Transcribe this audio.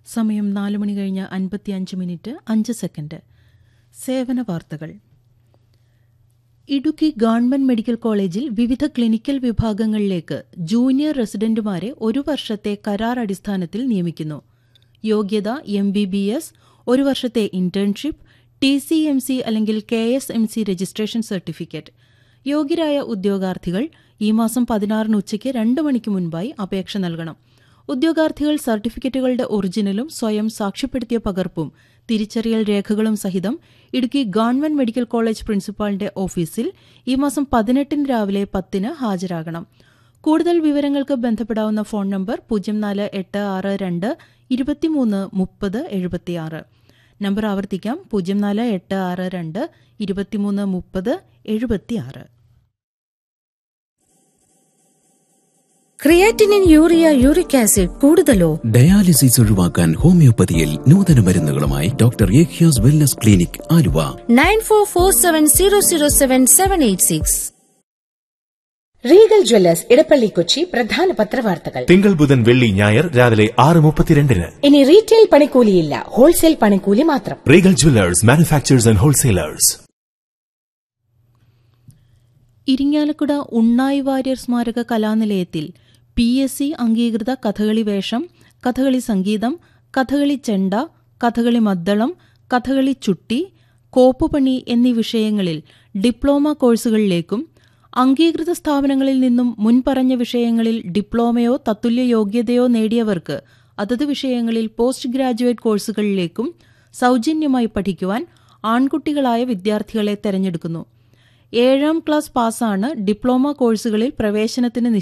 സമയം നാല് മണി കഴിഞ്ഞ് അൻപത്തിയഞ്ച് മിനിറ്റ് അഞ്ച് സെക്കൻഡ് സേവന വാർത്തകൾ ഇടുക്കി ഗവൺമെന്റ് മെഡിക്കൽ കോളേജിൽ വിവിധ ക്ലിനിക്കൽ വിഭാഗങ്ങളിലേക്ക് ജൂനിയർ റെസിഡന്റുമാരെ ഒരു വർഷത്തെ കരാർ അടിസ്ഥാനത്തിൽ നിയമിക്കുന്നു യോഗ്യത എം ബി ബി എസ് ഒരു വർഷത്തെ internship T C M C അല്ലെങ്കിൽ K S M C registration certificate യോഗ്യരായ ഉദ്യോഗാർത്ഥികൾ ഈ മാസം പതിനാറിന് ഉച്ചയ്ക്ക് രണ്ട് മണിക്ക് മുൻപായി അപേക്ഷ നൽകണം ഉദ്യോഗാർത്ഥികൾ സർട്ടിഫിക്കറ്റുകളുടെ ഒറിജിനലും സ്വയം സാക്ഷ്യപ്പെടുത്തിയ പകർപ്പും തിരിച്ചറിയൽ രേഖകളും സഹിതം ഇടുക്കി ഗവൺമെന്റ് മെഡിക്കൽ കോളേജ് പ്രിൻസിപ്പാളിന്റെ ഓഫീസിൽ ഈ മാസം പതിനെട്ടിന് രാവിലെ പത്തിന് ഹാജരാകണം കൂടുതൽ വിവരങ്ങൾക്ക് ബന്ധപ്പെടാവുന്ന ഫോൺ നമ്പർ പൂജ്യം നാല് എട്ട് ആറ് രണ്ട് ഇരുപത്തിമൂന്ന് മുപ്പത് എഴുപത്തിയാറ് നമ്പർ ആവർത്തിക്കാം പൂജ്യം നാല് എട്ട് ആറ് രണ്ട് ഇരുപത്തിമൂന്ന് മുപ്പത് എഴുപത്തിയാറ് ക്രിയാറ്റിനിൻ യൂറിയ യൂറിക് ആസിഡ് കൂടുതലോ ഡയാലിസിസ് ഒഴിവാക്കാൻ ഹോമിയോപ്പതിയിൽ നൂതന മരുന്നുകളുമായി ഡോക്ടർ ഏഖ്യാസ് wellness clinic Aluva nine four four seven zero zero seven seven eight six Regal Jewellers Edappally Kochi പ്രധാന പത്രവാർത്തകൾ തിങ്കൾ ബുധൻ വെള്ളി ഞായർ രാവിലെ ആറ് മുപ്പത്തിരണ്ടിന് ഇനി റീറ്റെയിൽ പണിക്കൂലിയില്ല ഹോൾസെയിൽ പണിക്കൂലി മാത്രം Regal Jewellers manufacturers and wholesalers Irinjalakuda Unnayi Warrier സ്മാരക കലാനിലയത്തിൽ പി എസ് സി അംഗീകൃത കഥകളി വേഷം കഥകളി സംഗീതം കഥകളി ചെണ്ട കഥകളി മദ്ദളം കഥകളി ചുട്ടി കോപ്പുപണി എന്നീ വിഷയങ്ങളിൽ ഡിപ്ലോമ കോഴ്സുകളിലേക്കും അംഗീകൃത സ്ഥാപനങ്ങളിൽ നിന്നും മുൻപറഞ്ഞ വിഷയങ്ങളിൽ ഡിപ്ലോമയോ തത്തുല്യ യോഗ്യതയോ നേടിയവർക്ക് അതത് വിഷയങ്ങളിൽ പോസ്റ്റ് ഗ്രാജുവേറ്റ് കോഴ്സുകളിലേക്കും സൗജന്യമായി പഠിക്കുവാൻ ആൺകുട്ടികളായ വിദ്യാർത്ഥികളെ തെരഞ്ഞെടുക്കുന്നു ഏഴാം ക്ലാസ് പാസ്സാണ് ഡിപ്ലോമ കോഴ്സുകളിൽ പ്രവേശനത്തിന്